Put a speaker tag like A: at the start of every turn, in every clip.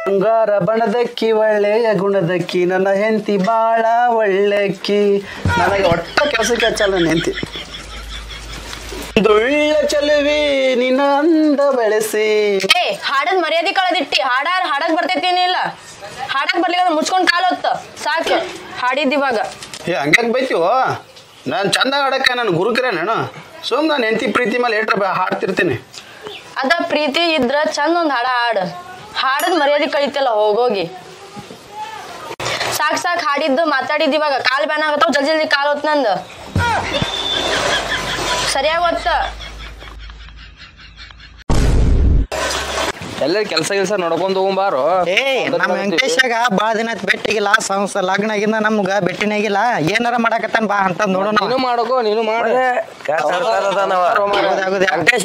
A: ಬಂಗಾರ ಬಣದಕ್ಕಿ ಒಳ್ಳೆಯ ಗುಣದಕ್ಕಿ ನನ್ನ ಹೆಂಡತಿ ಬಾಳ ಒಳ್ಳೆಕ್ಕಿ ನನಗೆ ಒಟ್ಟ ಕೆಲಸಕ್ಕೆ ಹಚ್ಚಲ್ಲ ನನ್ನ ಹೆಂಡತಿ ದುಳ್ಳ ಚಲುವಿ ನಿನ್ನ ಅಂದ ಬೆಳೆಸಿ
B: ಏ ಹಾಡದ್ ಮರ್ಯಾದೆ ಕಳೆದಿಟ್ಟಿ ಹಾಡ ಹಾಡಕ್ ಬರ್ತೈತೇನಿಲ್ಲ ಹಾಡಕ್ ಬರ್ಲಿಲ್ಲ ಅಂದ್ರೆ ಮುಚ್ಕೊಂಡ್ ಕಾಲ್ ಹೊತ್ತ ಸಾಕು ಹಾಡಿದ್ ಇವಾಗ
A: ಏ ಹಂಗ್ಯಾಕೆ ಬೈತೀವೋ ನಾನು ಚಂದ ಆಡಕ್ಕೆ ನಾನು ಗುರುಕಿರ ನಾನು ಸುಮ್ ನಾನು ಹೆಂಡತಿ ಪ್ರೀತಿ ಮೇಲೆ ಏಟ್ರ ಹಾಡ್ತಿರ್ತೀನಿ
B: ಅದ ಪ್ರೀತಿ ಇದ್ರ ಚಂದ ಒಂದ್ ಹಾಡ ಹಾಡ ಹಾಡದ್ ಮರ್ಯಾದೆ ಕಳಿತಲ್ಲ ಹೋಗೋಗಿ ಸಾಕ್ ಸಾಕ್ ಹಾಡಿದ್ದು ಮಾತಾಡಿದ್ ಇವಾಗ ಕಾಲ್ ಬ್ಯಾನ್ ಆಗತ್ತಾವ ಜಲ್ದಿ ಜಲ್ದಿ ಕಾಲ್ ಹೊತ್ ನಂದು ಸರಿಯಾಗಿ ಒತ್ತ
C: ಎಲ್ಲರ ಕೆಲಸ ಗಿಲ್ಸ ನೋಡ್ಕೊಂಡ್ ಹೋಗ್ಬಾರು
D: ಏ ನಮ್ಮ ವೆಂಕಟೇಶಾಗ ಭಾಳ ದಿನ ಆಯ್ತ್ ಭೇಟಿಗಿಲ್ಲ ಸಂಸ ಲಗ್ನ ಆಗಿಂದ ನಮ್ಗ ಭೇಟಿನಾಗಿಲ್ಲ ಏನಾರ ಮಾಡಕತ್ತಾನ ಬಾ ಅಂತ ನೋಡೋಣ
C: ನೀನು ಮಾಡಕೋ ನೀನು ಮಾಡ
D: ವೆಂಕಟೇಶ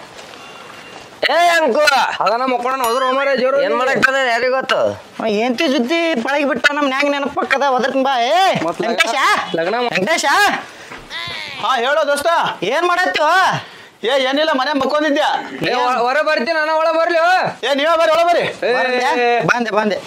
E: ಏ ಅಂಕು
C: ಅದನ್ನ ಮಕ್ಕೊಂಡ ಹೋದ್ರ ಹೋಮಾರ ಜೋರು
E: ಏನ್ ಮಾಡಕ್ತದ ಯಾರಿಗ್ ಗೊತ್ತು
D: ಎಂತಿ ಜುದ್ದಿ ಪಳಗಿ ಬಿಟ್ಟ ನಮ್ ನ್ಯಾಂಗ್ ನೆನಪಕ್ಕದ ಒದರ್ತೀನಿ ಬಾ ಏ
C: ಮತ್ತ್ ಲಗ್ನ-
D: ವೆಂಕಟೇಶ
C: ಲಗ್ನ ಮಾ-
D: ವೆಂಕಟೇಶ
A: ಹಾ ಹೇಳೋ ದೋಸ್ತ
D: ಏನ್ ಮಾಡತ್ತೀವ
A: ಏ ಏನಿಲ್ಲ ಮನೆ ಮಕ್ಕೊಂದಿದ್ಯಾ
C: ಏ, ಹೊ- ಹೊರ ಬರ್ತೀನಿ ನಾನು ಒಳ ಬರ್ಲಿ ಹೋ.
A: ಏ ನೀವೇ ಬರ್ರಿ ಒಳ ಬರ್ರಿ
C: ಏ,
D: ಬಂದೆ ಬಂದೆ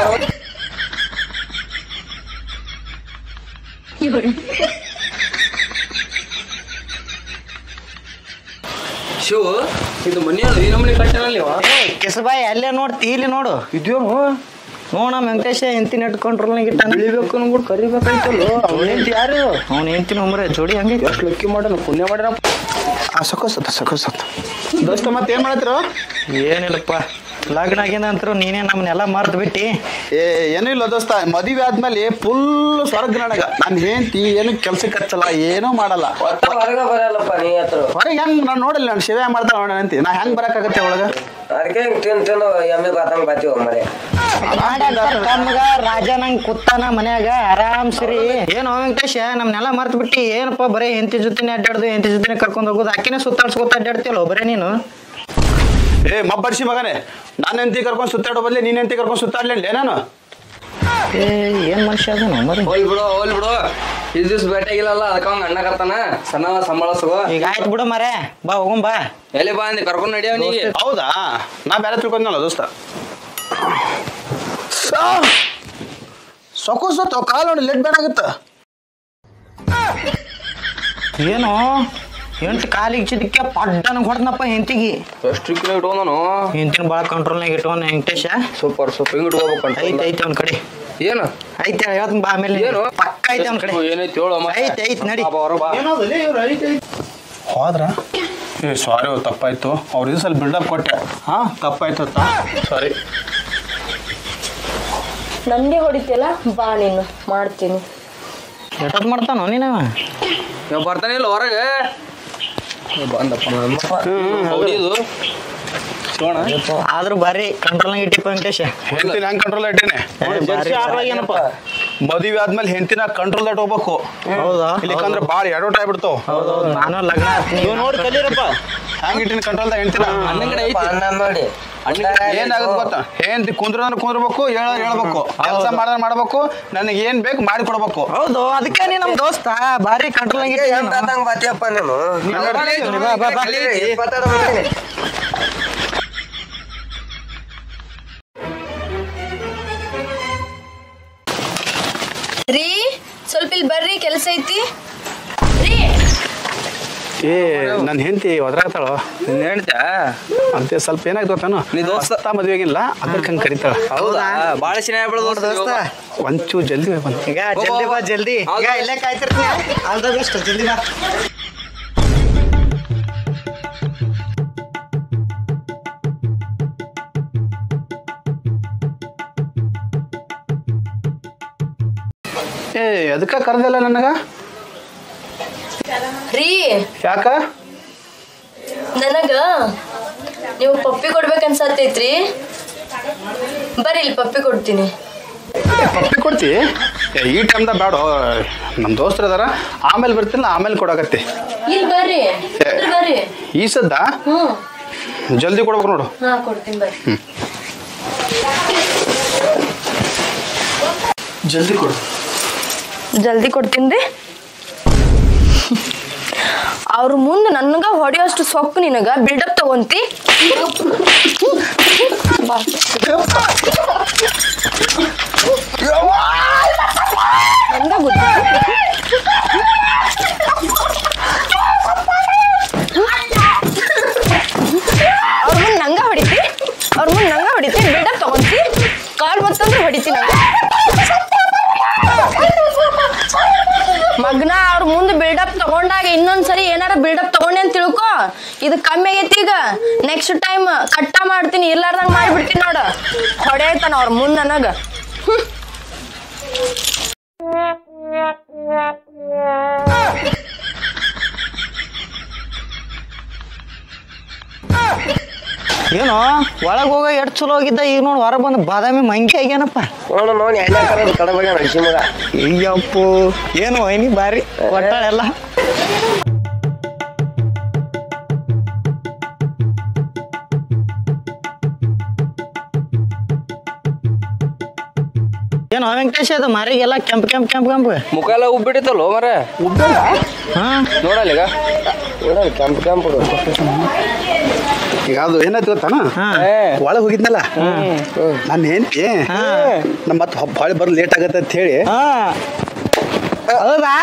C: ಶಿವು ಇದು ಮನಿ ಅದು ಈ ನಮ್ಮನೆ ಕಟ್ಟನಲ್ಲಿ
D: ಏ ಕಿಸಬಾಯಿ ಅಲ್ಲೇ ನೋಡ್ತಿ ಇಲ್ಲಿ ನೋಡು
C: ಇದ್ಯೋನು
D: ನೋಡ ನಮ್ಮ ವೆಂಕಟೇಶ ಎಂತಿ ನೆಟ್ ಕಂಟ್ರೋಲ್ನಾಗ ಇಟ್ಟಾನ
C: ಇಳಿಬೇಕು ಅನ್ಬಿಟ್ಟು ಕರಿಬೇಕಾಯ್ತಲ್ಲ ಅವನೇಂತ ಯಾರು
D: ಅವ್ನ ಎಂತಿನ ಉಮ್ರೆ ಜೋಡಿ ಹಂಗೈತಿ
C: ಎಷ್ಟು ಲಕ್ಕಿ ಮಾಡ್ಯಾನ ಪುಣ್ಯ ಮಾಡ್ಯಾನ
A: ಆ ಸೊಕೋಸತ್ತ ಸೊಕೋಸತ್ತ ದೋಸ್ತ ಮತ್ತೆ ಏನ್ ಮಾಡತ್ತೀರೋ
D: ಏನಿಲ್ಲಪ್ಪ ಲಗ್ನ ಆಗಿಂದ ಅಂತರೂ ನೀನೇ ನಮ್ಮನ್ನೆಲ್ಲ ಮರ್ತು ಬಿಟ್ಟಿ
A: ಏ ಏನಿಲ್ಲ ದೋಸ್ತ ಮದುವೆ ಆದ್ಮೇಲೆ ಫುಲ್ ಸ್ವರ್ಗ ನನಗ ನಾನು ಹೆಂಡತಿ ಏನು ಕೆಲ್ಸಕ್ಕೆ ಹಚ್ಚಲ್ಲ ಏನೂ ಮಾಡಲ್ಲ
E: ಒಟ್ಟ ಹೊರಗ ಬರಲ್ಲಪ್ಪ ನೀ ಹತ್ರ
A: ಹೊರಗೆ ಹೆಂಗ್ ನಾನು ನೋಡಿಲ್ಲ ನಾನು ಸೇವೆ ಮಾಡ್ತಾಳ ನೋಡ ಅಂತಿ ನಾ ಹೆಂಗ್ ಬರಕಾಗತ್ತೆ ಒಳಗ
E: ಅದಕ್ಕೆ ಹಿಂಗ್ ತಿಂದು ತಿಂದು ಎಮ್ಮೆ ಬಾತಂಗ್ ಬಾತೀವ ಮನೆ
D: ನಮ್ಗ ರಾಜ ನಂಗ್ ಕುತ್ತಾನ ಮನ್ಯಾಗ ಆರಾಮ್ ಸರಿ ಏನು ವೆಂಕಟೇಶ ನಮ್ನೆಲ್ಲ ಮರ್ತು ಬಿಟ್ಟಿ ಏನಪ್ಪ ಬರೀ ಹೆಂಡತಿ ಜೊತೆನೆ ಅಡ್ಡಾಡ್ದು ಹೆಂಡತಿ ಜೊತೆನೆ ಕರ್ಕೊಂಡು ಹೋಗೋದು ಆಕಿನೇ ಸುತ್ತಾಡ್ಸ್ಕೊತ ಅಡ್ಡಾಡ್ತಿಯಲ್ಲ ಬರೇ ನೀನು
A: ಏ ಮಬ್ಬಡ್ಸಿ ಮಗನೇ ನಾನು ಹೆಂಡತಿ ಕರ್ಕೊಂಡು ಸುತ್ತಾಡೋ ಬದಲಿ ನೀನ್ ಹೆಂಡತಿ ಕರ್ಕೊಂಡು ಸುತ್ತಾಡ್ಲೇನ್ಲೇ ನಾನು
D: ಏ ಏನ್ ಮನುಷ್ಯ ಅದನು ಮರಿ
C: ಹೋಲ್ ಬಿಡು ಹೋಲ್ ಬಿಡು ಇದ್ ದಿವ್ಸ ಭೇಟಿಯಾಗಿಲ್ಲಲ್ಲ ಅದಕ್ಕ ಅವಂಗ ಅಣ್ಣ ಕರ್ತಾನ ಸಣ್ಣ ಸಂಬಳಸುವ
D: ಈಗ ಆಯ್ತು ಬಿಡು ಮರೆ ಬಾ ಹೋಗಂ ಬಾ
C: ಎಲ್ಲಿ ಬಾ ಅಂದಿ ಕರ್ಕೊಂಡ್ ನಡಿಯವ ನೀ
A: ಹೌದಾ ನಾ ಬೇರೆ ತಿಳ್ಕೊಂಡ್ನಲ್ಲ ದೋಸ್ತ ಸೊಕು ಸೊತ್ತು ಕಾಲು ನೋಡಿ ಲೆಟ್ ಬೇಡ ಆಗುತ್ತ
D: ಏನು ಎಂಟು ಕಾಲಿಗೆ ಚಿದಕ್ಕೆ ಪಡ್ಡನ ಹೊಡೆದ್ನಪ್ಪ ಹೆಂಡತಿಗೆ
C: ಎಷ್ಟು ಕಿಲೋ ಇಟ್ಕೊಂಡನು
D: ಹೆಂಡತಿನ ಭಾಳ ಕಂಟ್ರೋಲ್ನಾಗ ಇಟ್ಕೊಂಡ ವೆಂಕಟೇಶ
C: ಸೂಪರ್ ಸೂಪರ್ ಹಿಂಗ್ ಇಟ್ಕೋಬೇಕು
D: ಐತೆ ಐತೆ ಅವ್ನ ಕಡೆ
C: ಏನು
D: ಐತೆ ಹೇಳ್ತೀನಿ ಬಾ ಆಮೇಲೆ
C: ಏನು
D: ಪಕ್ಕ ಐತೆ ಅವ್ನ ಕಡೆ
C: ಏನೈತಿ ಹೇಳು ಮತ್ತೆ.
D: ಐತೆ ಐತೆ ನಡಿ
C: ಬಾ, ಬಾ, ಹೊರಗ್ ಬಾ.
A: ಹೋದ್ರ ಏ ಸಾರಿ ತಪ್ಪಾಯ್ತು ಅವ್ರ ಇದು ಸ್ವಲ್ಪ ಬಿಲ್ಡಪ್ ಕೊಟ್ಟೆ ಹಾ ತಪ್ಪಾಯ್ತು ಸಾರಿ
B: ನಮ್ಗೆ ಹೊಡಿತಿಯಲ್ಲ ಬಾ ನೀನು ಮಾಡ್ತೀನಿ
D: ಎಷ್ಟೊತ್ತು ಮಾಡ್ತಾನೋ ನೀನವ
C: ಇವ ಬರ್ತಾನೆ ಇಲ್ಲ ಹೊರಗೆ ಬಂದಪ್ಪ ಹೌದಿದು ನೋಡ
D: ಆದ್ರೂ ಬಾರಿ ಕಂಟ್ರೋಲ್ನಾಗ ಇಟ್ಟಿಪ್ಪ ವೆಂಕಟೇಶ
A: ಹೆಂಡತಿನ ಹೆಂಗ್ ಕಂಟ್ರೋಲ್ ಇಟ್ಟೇನೆ
D: ಏನಪ್ಪ
A: ಮದುವೆ ಆದ್ಮೇಲೆ ಹೆಂಡತಿನ ಕಂಟ್ರೋಲ್ ಇಟ್ ಹೋಗ್ಬೇಕು
D: ಹೌದಾ
A: ಇಲ್ಲಿಕಂದ್ರೆ ಭಾಳ ಎಡೋಟ್ ಆಗ್ಬಿಡ್ತಾವ
D: ಹೌದೌದು ನಾನು ಲಗ್ನ ಆಗ್ತೀನಿ
A: ನೀವು ನೋಡಿ ಕಲೀರಪ್ಪ ಹೆಂಗ್ ಇಟ್ಟಿನ ಕಂಟ್ರೋಲ್ದಾಗ ಹೆಂಡ್ತಿನ
C: ಅಣ್ಣನ್ ಕಡೆ ಐತಿ
E: ಅಣ್ಣ ನೋಡಿ
A: ಏನಾಗುತ್ತೆ ಗೊತ್ತಾ ಹೆಂಡತಿ ಕುಂದ್ರ ಕುಂದ್ರಬೇಕು ಹೇಳ ಹೇಳ್ಬೇಕು ಕೆಲಸ ಮಾಡಿದ್ರೆ ಮಾಡ್ಬೇಕು ನನಗೆ ಏನ್ ಬೇಕು ಮಾಡಿ ಕೊಡ್ಬೇಕು
D: ಹೌದು ಅದಕ್ಕೆ ನೀ ನಮ್ ದೋಸ್ತ ಬಾರಿ ಕಂಟ್ರೋಲ್ನಾಗ
E: ಏನ್ ಬಾತಂಗ್ ಬಾತಿಯಪ್ಪ ನೀನು
D: ಬಾ, ಬಾ, ಬಾ.
E: ಇಪ್ಪತ್ತಾರು ಬರ್ತೀನಿ.
B: ರೀ ಸ್ವಲ್ಪ ಇಲ್ಲಿ ಬರ್ರಿ ಕೆಲಸ ಐತಿ ರೀ
A: ಏ ನನ್ನ ಹೆಂಡತಿ ಒದ್ರಾಗ್ತಾಳ
C: ನಿನ್ ಹೇಳ್ತಾ
A: ಅಂತ ಸ್ವಲ್ಪ ಏನಾಯ್ತು ಗೊತ್ತಾನು
C: ನೀ ದೋಸ್ತ?
A: ಮದುವೆಗಿಲ್ಲ ಅದಕ್ಕೆ ಹಂಗೆ ಕರಿತಾಳ
C: ಹೌದಾ ಬಾಳ ಸಿನ
D: ನೋಡು ದೋಸ್ತ
A: ಒಂಚೂ ಜಲ್ದಿ ಬಂದು
D: ಈಗ ಜಲ್ದಿ ಬಾ ಜಲ್ದಿ ಈಗ ಇಲ್ಲೇ ಕಾಯ್ತಿರ್ತೀನಿ ಆಲ್ ದ ಬೆಸ್ಟ್ ಜಲ್ದಿ ಬಾ
A: ಏ ಅದಕ್ಕೆ ಕರೆದಿಲ್ಲ ನನಗ
B: ರೀ
A: ಯಾಕ
B: ನನಗ ನೀವು ಪಪ್ಪಿ ಕೊಡ್ಬೇಕನ್ಸತ್ತೈತ್ರಿ ಬರ್ರಿ ಇಲ್ಲಿ ಪಪ್ಪಿ ಕೊಡ್ತೀನಿ
A: ಪಪ್ಪಿ ಕೊಡ್ತಿ ಏ, ಈ ಟೈಮ್ದಾಗ ಬೇಡ ನಮ್ಮ ದೋಸ್ತರ ಅದಾರ ಆಮೇಲೆ ಬರ್ತಿಲ್ಲ ಆಮೇಲೆ ಕೊಡಕತ್ತಿ
B: ಇಲ್ಲಿ ಬರ್ರಿ ಹತ್ರ ಬರ್ರಿ
A: ಈ ಸದ್ದ
B: ಹ್ಞೂ
A: ಜಲ್ದಿ ಕೊಡ್ಬೇಕು ನೋಡು
B: ಹಾ ಕೊಡ್ತೀನಿ ಬರ್ರಿ
A: ಜಲ್ದಿ ಕೊಡು
B: ಜಲ್ದಿ ಕೊಡ್ತೀನಿ ರೀ ಅವ್ರ ಮುಂದೆ ನನ್ಗ ಹೊಡೆಯೋಷ್ಟು ಸೊಕ್ಕು ನಿನಗ ಬಿಲ್ಡಪ್ ತಗೊಂತಿ ಬಾ. ನನ್ಗ ಗೊತ್ತು ಅವ್ರ ಮುಂದೆ ನಂಗ ಹೊಡಿತಿ ಅವ್ರ ಮುಂದೆ ನಂಗ ಹೊಡಿತಿ ಬಿಲ್ಡಪ್ ತಗೊಂತಿ ಕಾಲ್ ಬತ್ತಂದ್ರೆ ಹೊಡಿತಿ ನಂಗ ಮಗ್ನ ಅವ್ರ ಮುಂದೆ ಬಿಲ್ಡಪ್ ತಗೊಂಡಾಗ ಇನ್ನೊಂದ್ಸರಿ ಏನಾರ ಬಿಲ್ಡಪ್ ತಗೊಂಡೆ ಅಂತ ತಿಳ್ಕೊ ಇದು ಕಮ್ಮಿ ಆಗೈತಿ ಈಗ ನೆಕ್ಸ್ಟ್ ಟೈಮ್ ಕಟ್ಟ ಮಾಡ್ತೀನಿ ಇರ್ಲಾರ್ದಂಗ ಮಾಡ್ಬಿಡ್ತೀನಿ ನೋಡ ಹೊಡೆಯ್ತಾನ ಅವ್ರ ಮುಂದೆ ನನಗ
D: ಏನೋ ಒಳಗ್ ಹೋಗ ಎಷ್ಟ್ ಚಲೋ ಹೋಗಿದ್ದ ಈಗ ನೋಡಿ ಹೊರಗೆ ಬಂದು ಬಾದಾಮಿ ಮಂಕಿ ಆಗ್ಯಾನಪ್ಪ
E: ನೋಡು ನೋಡಿ ಎಣ್ಣೆ ಕರದ ಕಡಬಗ ನಡ್ಸಿ ಮಗ
D: ಅಯ್ಯಪ್ಪು ಏನು ವೈನಿ ಬಾರಿ ಒಟ್ಟಾಳೆಲ್ಲ ಏನು ವೆಂಕಟೇಶ್ ಅದು ಮಾರಿಗೆಲ್ಲ ಕೆಂಪ್ ಕೆಂಪ್ ಕೆಂಪ್ ಕೆಂಪ್
C: ಮುಖ ಎಲ್ಲ ಉಬ್ಬಿಟ್ಟಿತ್ತಲ್ಲೋ ಮರ
D: ಹಾ
C: ನೋಡಲ್ಲ ಈಗ
E: ನೋಡಲ್ಲ ಕೆಂಪು ಕೆಂಪು
A: ಈಗ ಅದು ಏನಾಯ್ತು ಗೊತ್ತಾನ
D: ಹಾ
A: ಒಳಗೆ ಹೋಗಿದ್ನಲ್ಲ ನಾನು ಹೆಂಡ್ತಿ ನಮ್ಮ ಮತ್ತೆ ಹೊಳೆ ಬರೋದು ಲೇಟ್ ಆಗತ್ತೆ ಅಂತ ಹೇಳಿ
D: ಹಾ ಹೌದಾ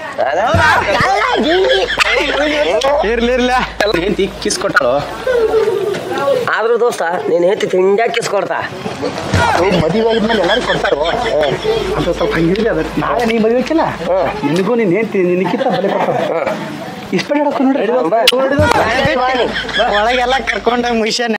A: ಇರ್ಲಿ ಇರ್ಲ ಹೆಂಡ್ತಿ ಕಿಸ್ ಕೊಟ್ಟಳು
E: ಆದ್ರೂ ದೋಸ್ತ ನೀನ್ ಹೆತ್ತಿ ತಿಂಡ್ಯಾಕ ಕಿಸ್ ಕೊಡ್ತಾ
A: ಮದುವೆ ಆಗಿದ್ಮೇಲೆ ಎಲ್ಲರಿಗೂ ಕೊಡ್ತಾರೋ ಅಂತ ಸ್ವಲ್ಪ ಹಂಗಿರ್ಲಿ ಅದ ನಾಳೆ ನೀ ಮದುವೆ ಹಾಕಿಲ್ಲ ನಿನಗೂ ನೀನು ಹೆಂಡ್ತಿ ನಿನಕ್ಕಿಂತ ಬಲೆ ಕೊಡ್ತಾರ ಇಸ್ಪೆಟ್ ಹಾಕೋ ನೋಡ್ರಿ
D: ಒಳಗೆಲ್ಲ ಕರ್ಕೊಂಡ ಮಿಷನ್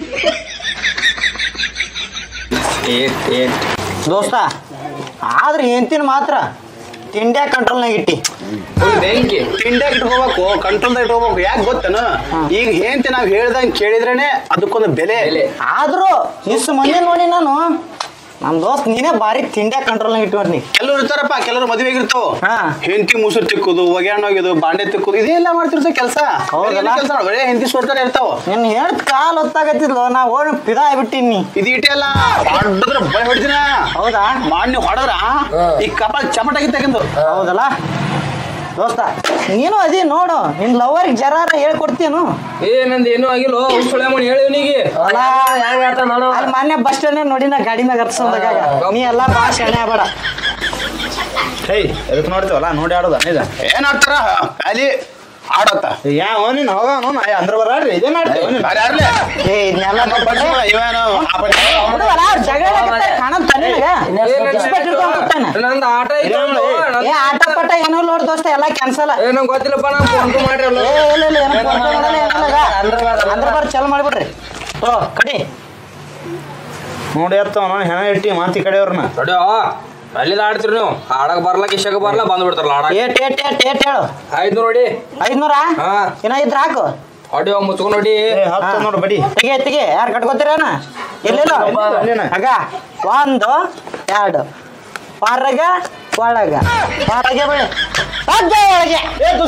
D: ದೋಸ್ತ ಆದ್ರೆ ಹೆಂತಿನ ಮಾತ್ರ ತಿಂಡ್ಯಾ ಕಂಟ್ರೋಲ್ನಾಗ ಇಟ್ಟಿ
C: ಬೆಂಕಿ
A: ತಿಂಡ್ಯಾಗ ಇಟ್ಕೋಬೇಕು ಕಂಟ್ರೋಲ್ದಾಗ ಇಟ್ಕೋಬೇಕು ಯಾಕೆ ಗೊತ್ತೇನು ಈಗ ಹೆಂಡ್ತಿ ನಾವು ಹೇಳ್ದಂಗೆ ಕೇಳಿದ್ರೇನೆ ಅದಕ್ಕೊಂದು ಬೆಲೆ
D: ಆದ್ರೂ ಇಷ್ಟು ಮಂದಿ ನೋಡಿ ನಾನು ನಮ್ ದೋಸ್ತ್ ನೀನೇ ಬಾರಿ ತಿಂಡ್ಯಾ ಕಂಟ್ರೋಲ್ನಾಗ ಇಟ್ಕೊಂಡಿ
A: ಕೆಲವ್ರು ಇರ್ತಾರಪ್ಪ ಕೆಲವರು ಮದುವೆ ಆಗಿರ್ತಾವ
D: ಹಾ.
A: ಹೆಂಡತಿ ಮುಸುರು ತಿಕ್ಕೋದು ಒಗ್ಯಾಣ ಹೋಗೋದು ಬಾಂಡೆ ತಿಕ್ಕೋದು ಇದೆಲ್ಲ ಮಾಡ್ತಿರ್ತಾವ ಕೆಲಸ
D: ಹೌದಲ್ಲ?
A: ಕೆಲಸ ಒಳ್ಳೆ ಹೆಂಡತಿ ಸೋರ್ತಾರೆ ಇರ್ತಾವ
D: ನಿನ್ ಹೇಳ್ತ ಕಾಲ್ ಹೊತ್ತಾಗತ್ತಿದ್ಲು ನಾ ಓಡ್ ಪಿದಾ ಆಗ್ಬಿಟ್ಟಿನಿ
A: ಇದು ಇಟ್ಟೆ ಅಲ್ಲ ಹೊಡೆದ್ರೆ ಬಳೆ ಹೊಡಿದಿನ
D: ಹೌದಾ
A: ಮಾಡಿ ನೀವು ಹೊಡೆದ್ರ ಈ ಕಪಾಳ ಚಮಟಾಗಿ ತೆಗೆದು
D: ಹೌದಲ್ಲ ದೋಸ್ತ ನೀನು ಅದಿ ನೋಡು ನಿನ್ ಲವರ್ಗೆ ಜರಾರ ಹೇಳ್ಕೊಡ್ತೀನು
C: ಏ ನಂದು ಏನೂ ಆಗಿಲ್ಲ ಸುಳೆ ಮಣಿ ಹೇಳಿ ಅವನಿಗೆ
D: ಅಲ್ಲ
E: ಹೆಂಗ ಹೇಳ್ತಾನ ನೋಡು
D: ಅಲ್ಲಿ ಮೊನ್ನೆ ಬಸ್ ಸ್ಟ್ಯಾಂಡ್ ನೋಡಿ ನಾ ಗಾಡಿ ಮ್ಯಾಗ ಹರ್ಸೋದಾಗ ನೀ ಎಲ್ಲ ಬಾ ಶಣೆ ಆಗ್ಬೇಡ
F: ಹೇಯ್ ಎದಕ್ ನೋಡ್ತೀವಲ್ಲ ನೋಡಿ ಆಡೋದ ನಿಜ
A: ಏನ್ ಆಡ್ತಾರ ಖಾಲಿ ಆಡತ್ತ
F: ಯಾವ ನೀನು ಹೋಗ ನೋನು ಅಂದ್ರ ಬರಾಡ್ರಿ ಇದೇ ಮಾಡ್ತೀವಿ
A: ಬೇರೆ ಯಾರ್ಲೆ
D: ಏ ಇದನ್ನೆಲ್ಲ
A: ಇವೇನು
D: ಹುಡುಗಲ್ಲ ಅವ್ರ್ ಜಗಳ ಆಗತ್ತೆ, ಕಾಣೋದ್ ತಣ್ಣಗ. ಇಸ್ಪೆಟ್ ಹಿಡ್ಕೊಂಡ್ ಕೂತಾನ.
C: ನಂದು ಆಟ ಐತೆ ಒಂದು.
D: ಏ ಆಟ ಪಾಠ ಏನೋ ನೋಡ್ ದೋಸ್ತ ಎಲ್ಲ ಕ್ಯಾನ್ಸಲ್
C: ಏ ನಂಗೆ ಗೊತ್ತಿಲ್ಲಪ್ಪ ನಾ ಫೋನ್ ಮಾಡ್ರಲ್ಲ
D: ಏ ಇಲ್ಲ ಇಲ್ಲ ಏನೋ ಫೋನ್ ಪೇ ಮಾಡಲ್ಲ ಏನಿಲ್ಲ ಈಗ. ಅಂದ್ರ ಬಾರ್ ಚಲೋ ಮಾಡ್ಬಿಡ್ರಿ ಓ ಕಡಿ
F: ನೋಡಿ ಎತ್ತವ ನಾನು ಹೆಣ ಇಟ್ಟಿ ಮಾತಿ ಕಡೆಯವ್ರನ್ನ
C: ನೋಡ್ಯೋ ಅಲ್ಲಿದ ಆಡ್ತೀರಿ ನೀವು ಆಡಕ್ ಬರ್ಲ ಕಿಶಕ್ ಬರ್ಲ ಬಂದ್ಬಿಡ್ತಾರಲ್ಲ ಆಡಕ್
D: ಏಟ್ ಏಟ್ ಏಟ್ ಏಟ್ ಹೇಳು
C: ಆಯ್ತು ನೋಡಿ
D: ಐದ್ನೂರ
C: ಹಾ.
D: ಇನ್ನ ಇದ್ರ ಹಾಕು
C: ಆಡಿಯೋ ಮುಚ್ಕೊಂಡ್ ನೋಡಿ
F: ಏ ಹತ್ತು ನೋಡು ಬಡಿ
D: ತೆಗೆ ತೆಗೆ ಯಾರು ಕಟ್ಕೋತೀರೇನ ಇಲ್ಲಿಲ್ಲ
F: ಅಲ್ಲಿನ.
D: ಆಗ ಒಂದು ಎರಡು ಹೊರಗ ಒಳಗ ಹೊರಗೆ ಬೆಳೆ ಅಜ್ಜ ಒಳಗೆ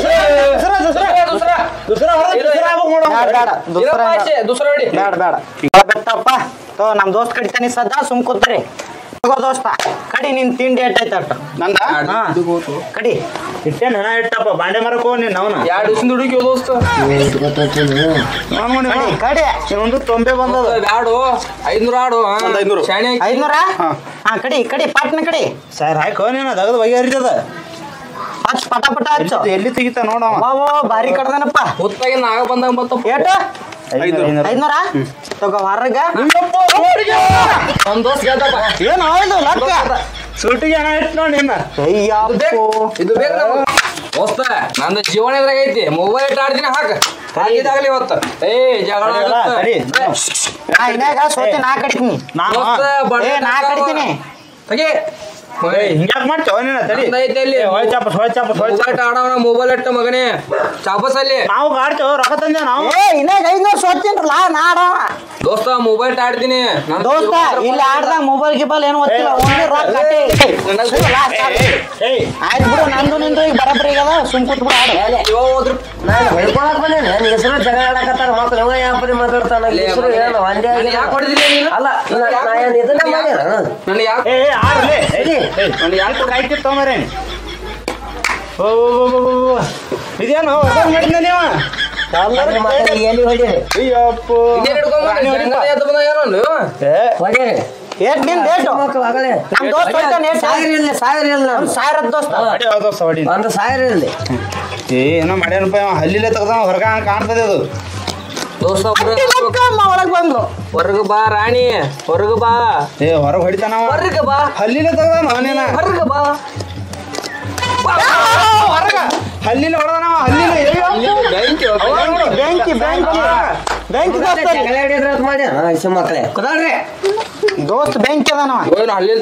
D: ಬ್ಯಾಡ ಬೇಡ ದುಸ್ರ
C: ದುಸರ ನೋಡಿ
D: ಬೇಡ ಬೇಡ ಬೆತ್ತಪ್ಪ ತೋ ನಮ್ ದೋಸ್ತ್ ಕಡಿತಾನೆ ಸದಾ ಸುಮ್ ಕೂತ್ರಿ ತಗೋ ದೋಸ್ತ ಕಡಿ ನಿನ್ ತಿಂಡಿ ಎಟ್ಟೈತೆ ಅಟ್ಟ
A: ನಂದ
D: ಹಾ ಕಡಿ
F: ಇಟ್ಟೇನ್ ಹೆಣ ಇಟ್ಟಪ್ಪ ಬಾಂಡೆ ಮರಕ್ ಹೋಗ್ ನೀನ್ ಅವನ
C: ಎರಡು ದಿವಸ ದುಡುಕಿ ದೋಸ್ತ
D: ಕಡಿ ಕಡಿ
F: ಒಂದು ತೊಂಬೆ ಬಂದದ
C: ಬ್ಯಾಡು ಐದ್ನೂರ ಆಡು ಹಾ.
A: ಒಂದ್ ಐದ್ನೂರು.
C: ಶಾಣೆ ಐತಿ.
D: ಐದ್ನೂರ ಹಾ ಕಡಿ ಕಡಿ ಪಾಟ್ನ ಕಡಿ
F: ಸರ್ ಹಾಕೋ ನೀನು ದಗದ ಬಗೆಹರಿತದ
D: ಹಚ್ ಪಟ ಪಟ ಹಚ್ಚು
F: ಎಲ್ಲಿ ತೆಗಿತ ನೋಡವ
D: ವಾ ವಾ ಬಾರಿ ಕಡ್ದನಪ್ಪ
C: ಹೊತ್ತಾಗಿ ನಾಗ ಬಂದಾಗ ಬತ್ತಪ್ಪ
D: ಏಟು
F: ಐನೂರು
D: ಐದ್ನೂರ ತಗೋ ಹೊರಗ
C: ಒಂದ್ ದೋಸ್ತ್ ಗೆದ್ದಪ್ಪ
D: ಏನು ಇದು ಲಕ್ಕ
F: ಸುಟ್ಟಿಗೆ ಹೆಣ ಇಟ್ಟು ನೋಡಿ ನಿನ್ನ
D: ಅಯ್ಯಪ್ಪೋ
C: ಇದು ಬೇಕು ನಮ್ಗೆ. ದೋಸ್ತ ನಂದು ಜೀವನ ಇದ್ರಾಗ ಐತಿ ಮೊಬೈಲ್ ಇಟ್ಟು ಆಡ್ತೀನಿ ಹಾಕ ಹಾಕಿದಾಗಲಿ ಇವತ್ತು ಏ ಜಗಳ
F: ಅಲ್ಲ,
C: ಆಗತ್ತ.
F: ತಡಿ.
D: ನಾ ಇನ್ಯಾಗ ಸೋತಿ ನಾ ಕಡಿತೀನಿ
F: ನಾನು
C: ದೋಸ್ತ, ಬಡ್ಡೆ
D: ಏ ನಾ
C: ಹಾಕವ.
D: ಕಡಿತೀನಿ
C: ತೆಗಿ
F: ಹಿಂಗ್ಯಾಕ್ ಮಾಡ್ತೇವ ನೀನ ತಡಿ
C: ನಂದ್ ಐತೆ ಅಲ್ಲಿ.
F: ಹೊಳ್ ಚಾಪಸ್ ಹೊಳ್ ಚಾಪಸ್ ಹೊಳ್
C: ಮೊಬೈಲ್ ಇಟ್ಟು ಆಡವನ ಮೊಬೈಲ್ ಇಟ್ಟು ಮಗನೇ ಚಾಪಸ್ ಅಲ್ಲಿ
F: ನಾವು ಆಡ್ತೇವ ರೊಕ್ಕ ತಂದೆ ನಾವು
D: ಏ ಇನ್ಯಾಗ ಐದ್ನೂರು ಸೋತೀನ್ರಲ್ಲ ನಾಡವ
C: ದೋಸ್ತ ಮೊಬೈಲ್ ಇಟ್ಟು ಆಡ್ತೀನಿ ನನ್
D: ದೋಸ್ತ
C: ಜೀವನ
D: ಇಲ್ಲಿ ಆಡ್ದಾಗ ಮೊಬೈಲ್ ಗಿಬೈಲ್ ಏನು ಗೊತ್ತಿಲ್ಲ ಓನ್ಲಿ ರೊಕ್ಕ ಕಟ್ಟಿ
F: ಏಯ್
D: ಆಯ್ತು ಬಿಡು ನಂದು ನಿಂದು ಈಗ ಬರಬ್ರಿ ಈಗ ಸುಮ್ ಕೂತ್ ಬಿಡು ಆಡು
C: ಇವಾಗ ಹೋದ್ರು
E: ನಾನು ಹೊಡ್ಕೊಳಕ್ ಬಂದೇನೆ ನನ್ನ ಹೆಸರು ಜಗಳ ಆಡಕತ್ತಾರ ಮಕ್ಳು ಯಾವ ಯಾಪರಿ ಮಾತಾಡ್ತಾನ ನನ್ನ ಹೆಸರು ಏನು ಒಂದೇ
C: ನಾನು
E: ಆಗಿದೆ.
C: ಯಾಕೆ ಹೊಡೆದಿಲ್ಲ ನೀನು
E: ಅಲ್ಲ ನಾ- ನಾ ಏನ್ ಇದನ್ನ ಮಾಡ್ಯಾನ
C: ನನಗೆ ಯಾಕೆ
F: ಏ ಆಡ್ಲಿ
E: ಸರಿ.
F: ಒಂದು ಯಾಕೆ ಕಾಯ್ತಿತ್ತು ತೊಂಬರೇನಿ ಓ ಓ, ಓ, ಓ, ಓ, ಓ. ಇದೇನು ಹೊಸ ಮಾಡಿದ್ನ ನೀವ
E: ಅದ್ರ ಮತ್ತೆ ಎಲ್ಲಿ ಹೊಡೀರಿ
F: ಅಯ್ಯಪ್ಪೋ
C: ಇದೇನ್ ಹಿಡ್ಕೊಂಡ್ ಬಂದ್ರಿ?
F: ರಾಣಿ ಹೊಡಿಪ.
C: ಜಂಗಲ್ ಎದ್ದು ಬಂದ ಏನೋ ನೀವು?
F: ಏ,
E: ಹೊಡೀರಿ
D: ಏಟ್ ನಿಂದ ಏಟು
E: ಮಕ್ಕಳು ಆಗಲೇ
D: ನಮ್ ದೋಸ್ತ ಹೊಡಿತಾನೆ ಏಟ್
E: ಸಾವಿರ ಇರ್ಲಿ ಸಾವಿರ ಇರ್ಲಿ
D: ಒಂದ್ ಸಾವಿರ ಹತ್ತು ದೋಸ್ತ
F: ಹೊಡಿ, ಯಾವ ದೋಸ್ತ ಹೊಡಿ
E: ಒಂದು ಸಾವಿರ ಇರ್ಲಿ
F: ಏ ಏನೋ ಮಾಡ್ಯಾನಪ್ಪ ಇವ ಹಲ್ಲಿಲೆ ತೆಗ್ದ ಹೊರಗ ಹಂಗ ಕಾಣ್ತದೆ ಅದು
C: ದೋಸ್ತ ಒಬ್ರು
D: ಒಳಗ್ ಬಂದ್ರು
C: ಹೊರಗ ಬಾ ರಾಣಿ ಹೊರಗ ಬಾ
F: ಏ ಹೊರಗೆ ಹೊಡಿತಾನವ
C: ಹೊರಗ ಬಾ
F: ಹಲ್ಲಿಲೆ ತೆಗ್ದ ಅವನೇನ
C: ಹೊರಗ ಬಾ
F: ಹೊರಗ ಹಲ್ಲಿಲೆ ಹೊಡೆದನವ ಹಲ್ಲಿಲೆ ಅಯ್ಯೋ.
C: ಬೆಂಕಿ
F: ಅವ ನೋಡು,
D: ಬೆಂಕಿ ಬೆಂಕಿ ಬೆಂಕಿ ದೋಸ್ತ
E: ಜಗಳ ಹಿಡಿದ್ರ ಅಂತ ಮಾಡಿ ಇಸು ಮಕ್ಕಳೇ ಕುದಾಳ್ರಿ
D: ದೋಸ್ತ್ ಬೆಂಕಿ ಅದಾನವ
C: ಏನು ಅಲ್ಲಿ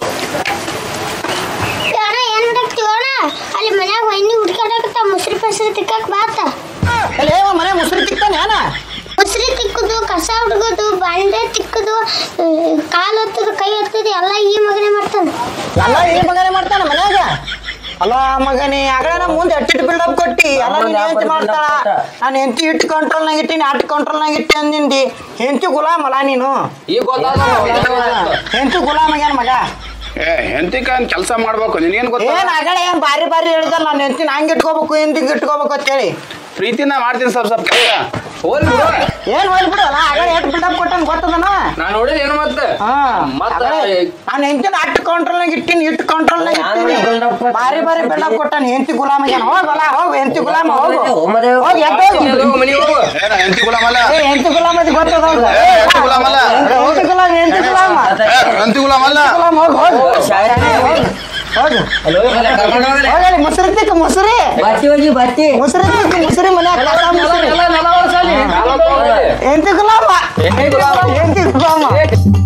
G: ಅಣ್ಣ ಏನ್ ಮಾಡಕ್ತಿವ ಅಣ್ಣ ಅಲ್ಲಿ ಮನ್ಯಾಗ ಹೊಯ್ನಿ ಹುಡ್ಕಾಡಕತ್ತ ಮುಸ್ರಿ ಪಸ್ರಿ ತಿಕ್ಕಕ್ ಬಾತ
D: ಅಲ್ಲಿ ಏವ ಮನೆ ಮುಸ್ರಿ ತಿಕ್ತಾನೆ ಏನ
G: ಮುಸ್ರಿ ತಿಕ್ಕುದು ಕಸ ಹುಡುಗೋದು ಬಾಂಡೆ ತಿಕ್ಕುದು ಕಾಲು ಹತ್ತದು ಕೈ ಹತ್ತದು ಎಲ್ಲ ಈ ಮಗನೇ ಮಾಡ್ತಾನೆ
D: ಎಲ್ಲ ಈ ಮಗನೇ ಮಾಡ್ತಾನ ಮನ್ಯಾಗ ಅಲ್ಲ ಮಗನಿ ಆಗಲೇ ನಮ್ಮ ಮುಂದೆ ಎಟ್ಟಿಟ್ಟು ಬಿಲ್ಡಪ್ ಕೊಟ್ಟಿ ಎಲ್ಲ ನೀನ್ ಹೆಂಡತಿ ಮಾಡ್ತಾಳ ನಾನು ಹೆಂಡತಿ ಇಟ್ಟು ಕಂಟ್ರೋಲ್ನಾಗ ಇಟ್ಟಿನಿ ಅಟ್ಟು ಕಂಟ್ರೋಲ್ನಾಗ ಇಟ್ಟಿ ಅಂದಿಂದಿ ಹೆಂಡತಿ ಗುಲಾಮ್ ಅಲ್ಲ ನೀನು
C: ಈಗ ಗೊತ್ತಾದ
D: ಹೆಂಡತಿ ಗುಲಾಮ್ ಆಗ್ಯಾನ ಮಗ
A: ಏ ಹೆಂಡತಿಕ ಕೆಲಸ ಮಾಡ್ಬೇಕು ನಿನಗೇನು ಗೊತ್ತ
D: ಏನ್ ಆಗಲೇ ಏನ್ ಬಾರಿ ಬಾರಿ ಹೇಳಿದಲ್ಲ ನಾನು ಹೆಂಡತಿನ ಹಂಗೆ ಇಟ್ಕೋಬೇಕು ಹಿಂದಿಗೆ ಇಟ್ಕೋಬೇಕು ಅಂತೇಳಿ
A: ಪ್ರೀತಿನ ಮಾಡ್ತೀನಿ ಸ್ವಲ್ಪ ಸ್ವಲ್ಪ ಕೆಲಸ
C: ಹೋಲ್ ಬಿಡು
D: ಏನ್ ಹೋಲ್ ಬಿಡಲ್ಲ ಆಗಲೇ ಎಷ್ಟು ಬಿಲ್ಡಪ್ ಕೊಟ್ಟನ್ ಗೊತ್ತದನ
C: ನಾನು ನೋಡಿದ ಏನು ಮತ್ತೆ
D: ಹಾ
C: ಮತ್ತ
D: ನಾನು ಹೆಂಡತಿನ ಅಟ್ಟು ಕಂಟ್ರೋಲ್ನಾಗ ಇಟ್ಟಿನಿ ಇಟ್ಟು ಕಂಟ್ರೋಲ್ನಾಗ ಇಟ್ಟಿನಿ
E: build-up ಕೊಟ್ಟ?
D: ಬಾರಿ ಬಾರಿ ಬಿಲ್ಡಪ್ ಕೊಟ್ಟಾನ ಹೆಂಡತಿ ಗುಲಾಮ್ ಆಗ್ಯಾನ ಹೋಗಲ್ಲ ಹೋಗು ಹೆಂಡತಿ ಗುಲಾಮ್ ಹೋಗು
E: ಹೋಮದೇ
D: ಹೋಗಿ ಎದ್ದು ಹೋಗು
C: ಮನೆಗೆ ಹೋಗು
A: ಏನ ಹೆಂಡತಿ ಗುಲಾಮಲ್ಲ
D: ಏ ಹೆಂಡತಿ ಗುಲಾಮ್ ಅದು ಗೊತ್ತದ ಹೌದು
A: ಏ, ಹೆಂಡತಿ ಗುಲಾಮ್ ಅಲ್ಲ.
D: ಹೆಂಡತಿ ಗುಲಾಮ್ ಹೆಂಡತಿ ಗುಲಾಮ್
A: ಹೆಂಡತಿ ಗುಲಾಮಲ್ಲ
D: ಗುಲಾಮ್ ಹೋಗು ಹೋಗು ಹೋಗು
E: ಕರ್ಕೊಂಡು ಹೋಗ್ಲಿ.
D: ಹೋಗಲಿ ಮುಸ್ರಿ ತಿಕ್ಕ ಮುಸ್ರಿ
E: ಬತ್ತಿ ಹೋಗಿ ಬತ್ತಿ
D: ಮುಸ್ರಿ ತಿಕ್ಕ ಮುಸ್ರಿ ಮನ್ಯಾಗ ಕಸ ಮುಸ್ರಿ
C: ಎಲ್ಲ ನೆಲ ಒರೆಸಲಿ. ಕಾಲ ತೊಗೊಂಡು ಹೋಗಿ.
D: ಹೆಂಡತಿ ಗುಲಾಮ ಹೆಂಡತಿ ಗುಲಾಮ